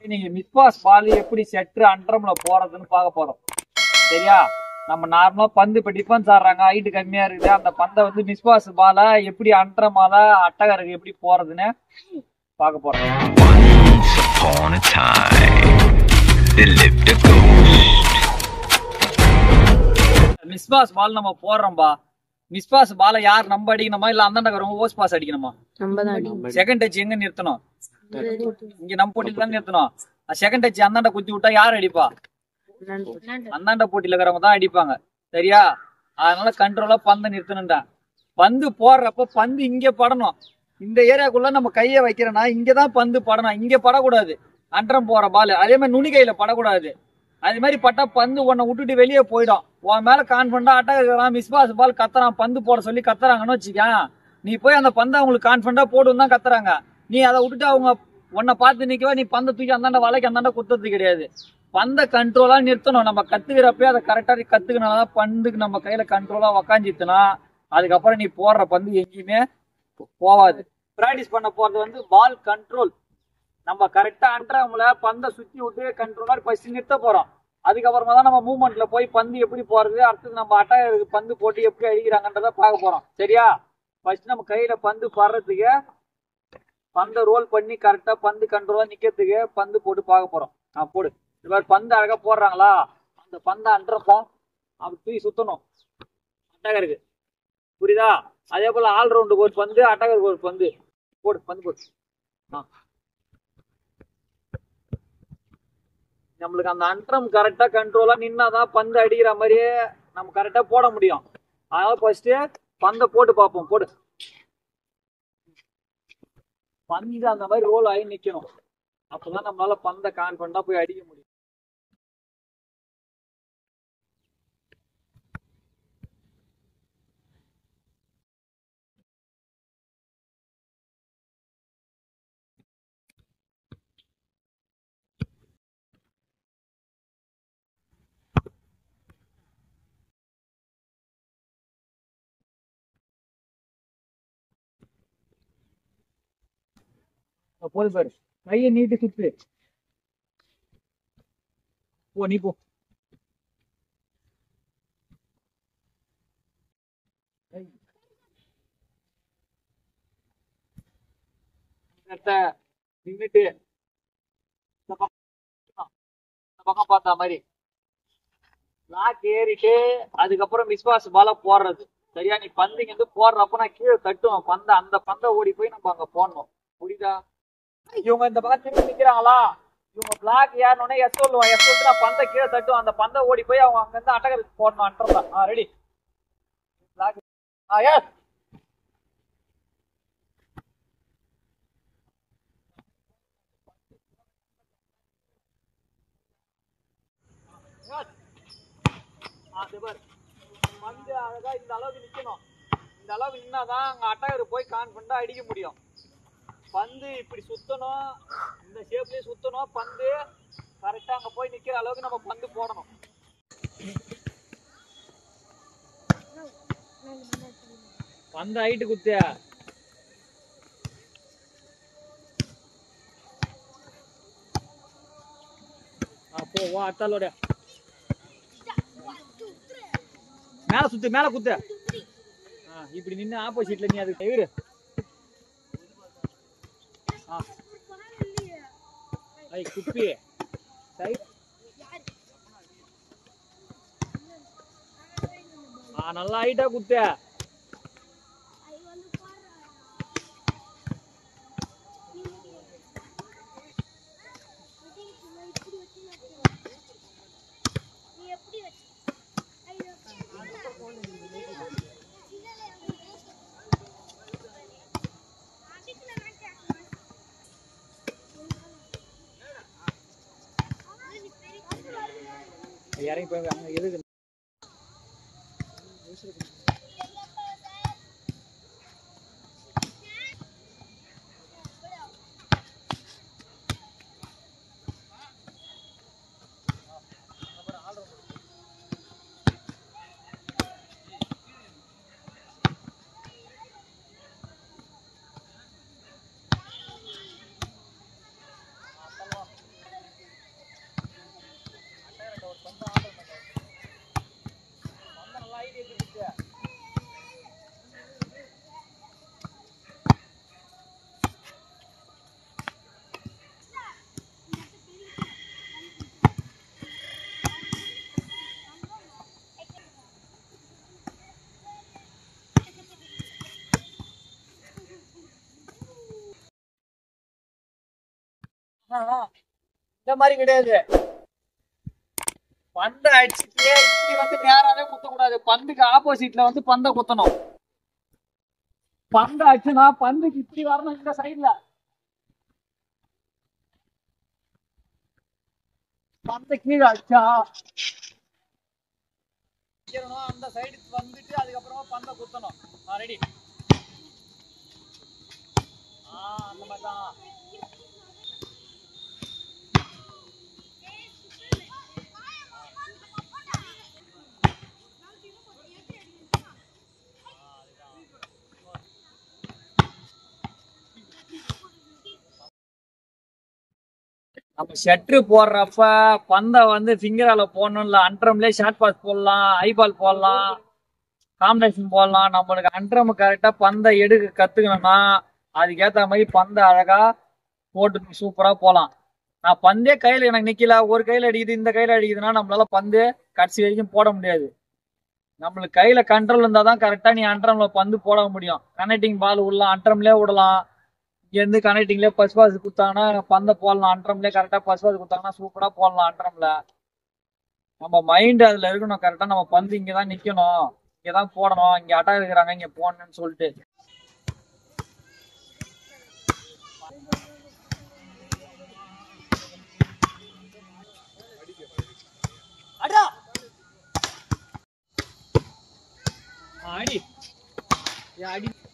இன்னைக்கு மிஸ்பாஸ் பால் எப்படி செட்ரு அண்டரம்ல போறதுன்னு பார்க்க போறோம் சரியா நம்ம நார்மலா பந்து இப்ப டிஃபென்ஸ் ஆடுறாங்க ஹைட் கம்மியா இருக்குது அந்த பந்தை வந்து மிஸ்பாஸ் பால எப்படி அண்டரமால அட்டகருக்கு எப்படி போறதுன்னு பார்க்க போறோம் Once upon a time, there lived a ghost. மிஸ்பாஸ் பால் நம்ம போடுறோம்பா மிஸ்பாஸ் பாலை யார் நம்ம அடிக்கணுமா இல்ல அந்தாண்ட வரவங்க ஓஸ் பாஸ் அடிக்கணுமா நம்ம தான் அடிக்கணும் செகண்ட் டச் எங்க நிறுத்தணும் இங்க நம்ம போட்டியில தான் நிறுத்தணும் செகண்ட் டச் அந்தாண்ட குத்தி விட்டா யார் அடிப்பா அந்தாண்ட போட்டியில இருக்கிறவங்க தான் அடிப்பாங்க சரியா அதனால கண்ட்ரோலா பந்தை நிறுத்தணும்டா பந்து போடுறப்ப பந்து இங்க படணும் இந்த ஏரியாக்குள்ள நம்ம கையை வைக்கிறோம்னா இங்கதான் பந்து படணும் இங்க படக்கூடாது அன்றம் போற பால் அதே மாதிரி நுனி கையில படக்கூடாது அது மாதிரி பட்டா பந்து உன்னை விட்டுட்டு வெளியே போயிடும் உன் மேல கான்பிடண்டா அட்டாக் இருக்கிறான் மிஸ்பாஸ் பால் கத்துறான் பந்து போட சொல்லி கத்துறாங்கன்னு வச்சுக்கேன் நீ போய் அந்த பந்தை அவங்களுக்கு கான்பிடண்டா போடுன்னு தான் கத்துறாங்க நீ அதை விட்டுட்டு அவங்க உன்னை பார்த்து நிக்கவே நீ பந்தை தூக்கி அந்தாண்ட வலைக்கு அந்தாண்ட குத்துறது கிடையாது பந்தை கண்ட்ரோலா நிறுத்தணும் நம்ம கத்துக்கிறப்பே அதை கரெக்டா கத்துக்கனாலதான் பந்துக்கு நம்ம கையில கண்ட்ரோலா உக்காஞ்சித்துனா அதுக்கப்புறம் நீ போடுற பந்து எங்கேயுமே போ- போவாது பிராக்டிஸ் பண்ண போறது வந்து பால் கண்ட்ரோல் நம்ம கரெக்டா அண்ட்ரம்ல பந்தை சுத்தி விட்டு கண்ட்ரோலா ஃபர்ஸ்ட் நிறுத்த போறோம் அதுக்கப்புறமா தான் நம்ம மூவ்மெண்ட்ல போய் பந்து எப்படி போறது அடுத்தது நம்ம அட்டாயருக்கு பந்து போட்டு எப்படி அடிக்கிறாங்கன்றத பார்க்க போறோம் சரியா ஃபர்ஸ்ட் நம்ம கையில பந்து படுறதுக்கு பந்தை ரோல் பண்ணி கரெக்டா பந்து கண்ட்ரோலா நிக்கிறதுக்கு பந்து போட்டு பார்க்க போறோம் ஆ போடு இது மாதிரி பந்து அழகா போடுறாங்களா அந்த பந்தை அன்றப்பா அப்படி தூக்கி சுத்தணும் அட்டகருக்கு புரியுதா அதே போல ஆல் ரவுண்டுக்கு ஒரு பந்து அட்டகருக்கு ஒரு பந்து போடு பந்து போடு ஆ நம்மளுக்கு அந்த அன்றம் கரெக்டா கண்ட்ரோலா நின்னாதான் பந்து அடிக்கிற மாதிரியே நம்ம கரெக்டா போட முடியும் அதனால ஃபர்ஸ்ட் பந்தை போட்டு பார்ப்போம் போடு பந்து அந்த மாதிரி ரோல் ஆகி நிக்கணும் அப்பதான் நம்மளால பந்தை கான்ஃபிடண்டா போய் அடிக்க முடியும் அஹ் போது பாரு கையை நீட்டு சுத்து போ நீ போ ஐய். கரெக்டா நின்னுட்டு இந்த பக்கம் இந்த பக்கம் பார்த்தா மாதிரி லாக் ஏறிட்டு அதுக்கப்புறம் விஸ்வாஸ் பால போடுறது சரியா நீ பந்து இங்க இருந்து போடுறப்ப நான் கீழே தட்டுவேன் பந்தை அந்த பந்தை ஓடி போய் நம்ம அங்க போடணும் புரியுதா இவங்க இந்த பக்கம் திரும்பி நிக்கிறாங்களா இவங்க பிளாக் ஏறணும்னே எஸ் சொல்லுவான் எஸ் சொல்லிட்டு நான் பந்தை கீழே தட்டுவேன் அந்த பந்தை ஓடி போய் அவங்க அங்க இருந்து அட்டகருக்கு போடணும் அன்றதா ஆ ரெடி பிளாக் ஆ எஸ் பந்து அழகா இந்த அளவுக்கு நிக்கணும் இந்த அளவுக்கு நின்னாதான் அங்க அட்டகர் போய் கான்ஃபிடண்டா அடிக்க முடியும் பந்து இப்படி சுத்தணும் இந்த ஷேப்லயே சுத்தணும் பந்து கரெக்டா அங்க போய் நிக்கிற அளவுக்கு நம்ம பந்து போடணும் பந்து ஹைட்டு குத்து ஆ, போ வா அடுத்தாலோட மேல சுத்து மேல குத்து ஆ, இப்படி நின்னு ஆப்போசிட்ல நீ அதுக்கு இரு ஆ ஐ குப்பி சை ஆ நல்லா ஹைட்டா குத்து இறங்கி போய் அங்க எதுக்கு ஆனா இந்த மாதிரி கிடையாது பந்து அடிச்சுட்டு இப்படி வந்து நேராவே குத்தக்கூடாது பந்துக்கு ஆப்போசிட்ல வந்து பந்தை குத்தணும் பந்து அடிச்சுனா பந்துக்கு இப்படி வரணும் இந்த சைடுல பந்த கீழே அடிச்சா அடிக்கணும், அந்த சைடு வந்துட்டு அதுக்கப்புறமா பந்த குத்தணும் ரெடி ஆ அந்த மாதிரி தான் நம்ம ஷட்ரு போடுறப்ப பந்தை வந்து ஃபிங்கரால போடணும்ல அண்ட்ரம்லயே ஷார்ட் பாஸ் போடலாம் ஐ பால் போடலாம் காம்பினேஷன் போடலாம் நம்மளுக்கு அண்ட்ரம் கரெக்டா பந்தை எடுக்க கத்துக்கணும்னா அதுக்கேத்த மாதிரி பந்தை அழகா போட்டு சூப்பரா போலாம் நான் பந்தே கையில எனக்கு நிக்கல ஒரு கையில அடிக்குது இந்த கையில அடிக்குதுன்னா நம்மளால பந்து கடைசி வரைக்கும் போட முடியாது நம்மளுக்கு கையில கண்ட்ரோல் இருந்தா தான் கரெக்டா நீ அண்ட்ரம்ல பந்து போட முடியும் கனெக்டிங் பால் விடலாம் அண்ட்ரம்லயே விடலாம் இங்க இருந்து கனெக்டிங்ல பஸ் பாஸ் கொடுத்தாங்கன்னா பந்த போடலாம் அண்ட்ரம்லயே கரெக்டா பஸ் பாஸ் கொடுத்தாங்கன்னா சூப்பரா போடலாம் அண்ட்ரம்ல நம்ம மைண்ட் அதுல இருக்கணும் கரெக்டா நம்ம பந்து இங்கதான் நிக்கணும் இங்கதான் போடணும் இங்க அட்டா இருக்கிறாங்க இங்க போடணும்னு சொல்லிட்டு அடா அடி ஏய், அடி